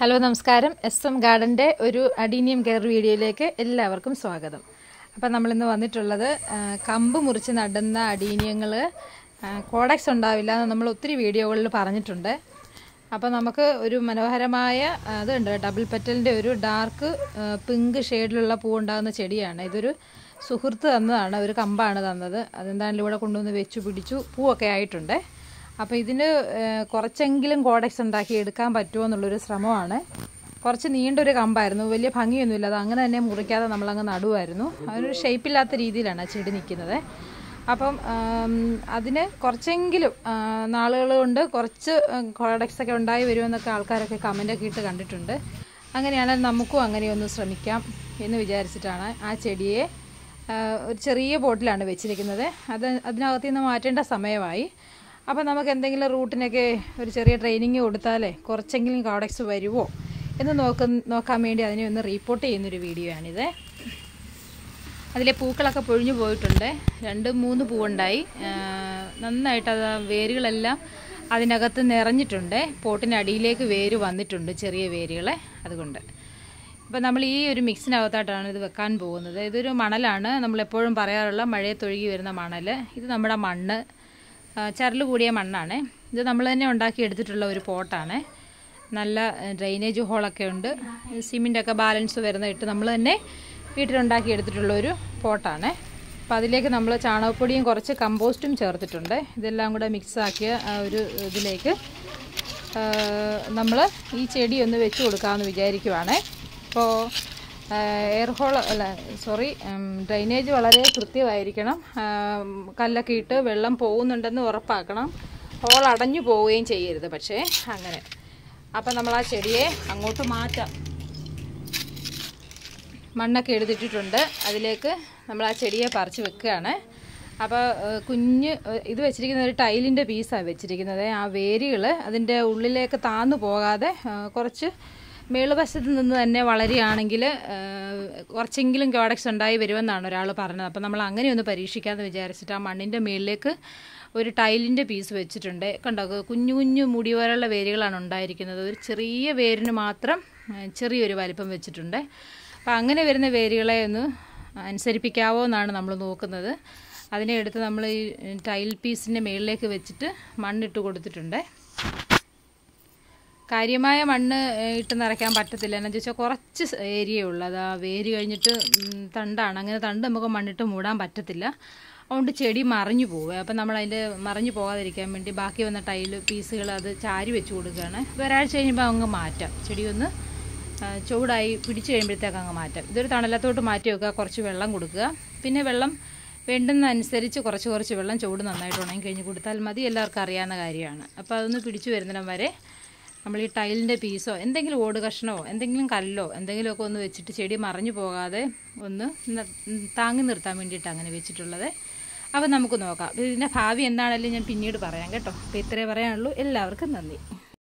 hello നമസ്കാരം S M ഗാർഡൻ്റെ ഒരു adenium care വീഡിയോയിലേക്ക് എല്ലാവർക്കും സ്വാഗതം അപ്പം നമ്മളിന്ന് വന്നിട്ടുള്ളത് ആ, കമ്പ് മുറിച്ച് നടുന്ന അഡീനിയങ്ങൾ കോഡക്സ് ഉണ്ടാവില്ല എന്ന് നമ്മൾ ഒത്തിരി വീഡിയോകളിൽ പറഞ്ഞിട്ടുണ്ട് അപ്പോൾ നമുക്ക് ഒരു മനോഹരമായ ആ, അതുണ്ട് ഡബിൾ പെറ്റലിൻ്റെ ഒരു ഡാർക്ക് പിങ്ക് ഷെയ്ഡിലുള്ള പൂ ഉണ്ടാകുന്ന ചെടിയാണ് ഇതൊരു സുഹൃത്ത് തന്നതാണ് ഒരു കമ്പാണ് തന്നത് അതെന്തായാലും ഇവിടെ കൊണ്ടുവന്ന് വെച്ചു പിടിച്ചു പൂവൊക്കെ ആയിട്ടുണ്ട് അപ്പോൾ ഇതിന് ഏഹ്, കുറച്ചെങ്കിലും കോഡക്സ് ഉണ്ടാക്കി എടുക്കാൻ പറ്റുമോ എന്നുള്ളൊരു ശ്രമമാണ് കുറച്ച് നീണ്ടൊരു കമ്പായിരുന്നു വലിയ ഭംഗിയൊന്നുമില്ല അത് അങ്ങനെ തന്നെ മുറിക്കാതെ നമ്മളങ്ങ് നടുവായിരുന്നു അതൊരു ഷേപ്പില്ലാത്ത രീതിയിലാണ് ആ ചെടി നിൽക്കുന്നത് അപ്പം ആം, അതിന് കുറച്ചെങ്കിലും നാളുകൾ കൊണ്ട് കുറച്ച് കോഡക്സ് ഒക്കെ ഉണ്ടായി വരുമെന്നൊക്കെ ആൾക്കാരൊക്കെ കമൻ്റൊക്കെ ഇട്ട് കണ്ടിട്ടുണ്ട് അങ്ങനെയാണെങ്കിൽ നമുക്കും അങ്ങനെ ഒന്ന് ശ്രമിക്കാം എന്ന് വിചാരിച്ചിട്ടാണ് ആ ചെടിയെ ആ, ഒരു ചെറിയ ബോട്ടിലാണ് വെച്ചിരിക്കുന്നത് അത് അതിനകത്ത് നിന്ന് മാറ്റേണ്ട സമയമായി അപ്പോൾ നമുക്ക് എന്തെങ്കിലും റൂട്ടിനൊക്കെ ഒരു ചെറിയ ട്രെയിനിങ് കൊടുത്താലേ കുറച്ചെങ്കിലും കോഡക്സ് വരുമോ എന്ന് നോക്ക നോക്കാൻ വേണ്ടി അതിനെ ഒന്ന് റിപ്പോർട്ട് ചെയ്യുന്നൊരു വീഡിയോ ആണിത് അതിലെ പൂക്കളൊക്കെ പൊഴിഞ്ഞു പോയിട്ടുണ്ട് രണ്ട് മൂന്ന് പൂവുണ്ടായി ആ, നന്നായിട്ട് അത് ആ വേരുകളെല്ലാം അതിനകത്ത് നിറഞ്ഞിട്ടുണ്ട് പോട്ടിനടിയിലേക്ക് വേര് വന്നിട്ടുണ്ട് ചെറിയ വേരുകളെ അതുകൊണ്ട് അപ്പോൾ നമ്മൾ ഈ ഒരു മിക്സിനകത്തായിട്ടാണ് ഇത് വെക്കാൻ പോകുന്നത് ഇതൊരു മണലാണ് നമ്മളെപ്പോഴും പറയാറുള്ള മഴയത്തൊഴുകി വരുന്ന മണൽ ഇത് നമ്മുടെ മണ്ണ് ആ, ചരല് കൂടിയ മണ്ണാണ് ഇത് നമ്മൾ തന്നെ ഉണ്ടാക്കി എടുത്തിട്ടുള്ള ഒരു പോട്ടാണ് നല്ല ഡ്രെയിനേജ് ഹോളൊക്കെ ഉണ്ട് സിമെൻ്റൊക്കെ ബാലൻസ് വരുന്ന ഇട്ട് നമ്മൾ തന്നെ വീട്ടിലുണ്ടാക്കി എടുത്തിട്ടുള്ള ഒരു പോട്ടാണ് അപ്പോൾ അതിലേക്ക് നമ്മൾ ചാണകപ്പൊടിയും കുറച്ച് കമ്പോസ്റ്റും ചേർത്തിട്ടുണ്ട് ഇതെല്ലാം കൂടെ മിക്സ് ആക്കിയ ആ ഒരു ഇതിലേക്ക് നമ്മൾ ഈ ചെടി ഒന്ന് വെച്ച് കൊടുക്കാമെന്ന് വിചാരിക്കുവാണ് അപ്പോൾ എയർ ഹോൾ അല്ല സോറി ഡ്രൈനേജ് വളരെ കൃത്യമായിരിക്കണം ആം, കല്ലൊക്കെ ഇട്ട് വെള്ളം പോകുന്നുണ്ടെന്ന് ഉറപ്പാക്കണം ഹോൾ അടഞ്ഞു പോവുകയും ചെയ്യരുത് പക്ഷേ അങ്ങനെ അപ്പം നമ്മൾ ആ ചെടിയെ അങ്ങോട്ട് മാറ്റാം മണ്ണൊക്കെ എടുത്തിട്ടിട്ടുണ്ട് അതിലേക്ക് നമ്മൾ ആ ചെടിയെ പറിച്ച് വെക്കുകയാണ് അപ്പോൾ ഏഹ്, കുഞ്ഞ് ഏഹ്, ഇത് വെച്ചിരിക്കുന്ന ഒരു ടൈലിൻ്റെ പീസാണ് വെച്ചിരിക്കുന്നത് ആ വേരുകൾ അതിൻ്റെ ഉള്ളിലേക്ക് താന്നു പോകാതെ ഏഹ്, കുറച്ച് മേളുവശത്ത് നിന്ന് തന്നെ വളരുകയാണെങ്കിൽ ഏഹ്, കുറച്ചെങ്കിലും ക്യോഡക്സ് ഉണ്ടായി വരുമെന്നാണ് ഒരാൾ പറഞ്ഞത് അപ്പോൾ നമ്മൾ അങ്ങനെ ഒന്ന് പരീക്ഷിക്കാമെന്ന് വിചാരിച്ചിട്ട് ആ മണ്ണിൻ്റെ മുകളിലേക്ക് ഒരു ടൈലിൻ്റെ പീസ് വെച്ചിട്ടുണ്ട് കണ്ടോ കുഞ്ഞു കുഞ്ഞു മുടി പോലുള്ള വേരുകളാണ് ഉണ്ടായിരിക്കുന്നത് ഒരു ചെറിയ വേരിന് മാത്രം ഏഹ്, ചെറിയൊരു വലിപ്പം വെച്ചിട്ടുണ്ട് അപ്പോൾ അങ്ങനെ വരുന്ന വേരുകളെ ഒന്ന് അനുസരിപ്പിക്കാവോ എന്നാണ് നമ്മൾ നോക്കുന്നത് അതിനെ എടുത്ത് നമ്മൾ ഈ ടൈൽ പീസിൻ്റെ മുകളിലേക്ക് വെച്ചിട്ട് മണ്ണിട്ട് കൊടുത്തിട്ടുണ്ട് കാര്യമായ മണ്ണ് ഏഹ്, ഇട്ട് നിറയ്ക്കാൻ പറ്റത്തില്ല എന്ന് വെച്ചാൽ കുറച്ച് ഏരിയ ഉള്ളൂ അത് ആ വേര് കഴിഞ്ഞിട്ട് ഉം, തണ്ടാണ് അങ്ങനെ തണ്ട് നമുക്ക് മണ്ണിട്ട് മൂടാൻ പറ്റത്തില്ല അതുകൊണ്ട് ചെടി മറിഞ്ഞു പോവുക അപ്പം നമ്മൾ അതിൻ്റെ മറിഞ്ഞു പോകാതിരിക്കാൻ വേണ്ടി ബാക്കി വന്ന ടൈല് പീസുകൾ അത് ചാരി വെച്ച് കൊടുക്കുകയാണ് ഇത് ഒരാഴ്ച കഴിയുമ്പോൾ അങ്ങ് മാറ്റാം ചെടി ഒന്ന് ആ, ചൂടായി പിടിച്ചു കഴിയുമ്പോഴത്തേക്ക് അങ്ങ് മാറ്റാം ഇതൊരു തണലത്തോട്ട് മാറ്റി വെക്കുക കുറച്ച് വെള്ളം കൊടുക്കുക പിന്നെ വെള്ളം വേണ്ടുന്നതനുസരിച്ച് കുറച്ച് കുറച്ച് വെള്ളം ചൂട് നന്നായിട്ട് ഉണങ്ങി കഴിഞ്ഞ് കൊടുത്താൽ മതി എല്ലാവർക്കും അറിയാവുന്ന കാര്യമാണ് അപ്പോൾ അതൊന്ന് പിടിച്ചു വരുന്നിടം വരെ നമ്മൾ ഈ ടൈലിൻ്റെ പീസോ എന്തെങ്കിലും ഓട് കഷ്ണമോ എന്തെങ്കിലും കല്ലോ എന്തെങ്കിലുമൊക്കെ ഒന്ന് വെച്ചിട്ട് ചെടി മറിഞ്ഞു പോകാതെ ഒന്ന് ന- താങ്ങി നിർത്താൻ വേണ്ടിയിട്ട് അങ്ങനെ വെച്ചിട്ടുള്ളത് അപ്പോൾ നമുക്ക് നോക്കാം അപ്പോൾ ഇതിൻ്റെ ഭാവി എന്താണെങ്കിലും ഞാൻ പിന്നീട് പറയാം കേട്ടോ അപ്പോൾ ഇത്രേ പറയാനുള്ളൂ എല്ലാവർക്കും നന്ദി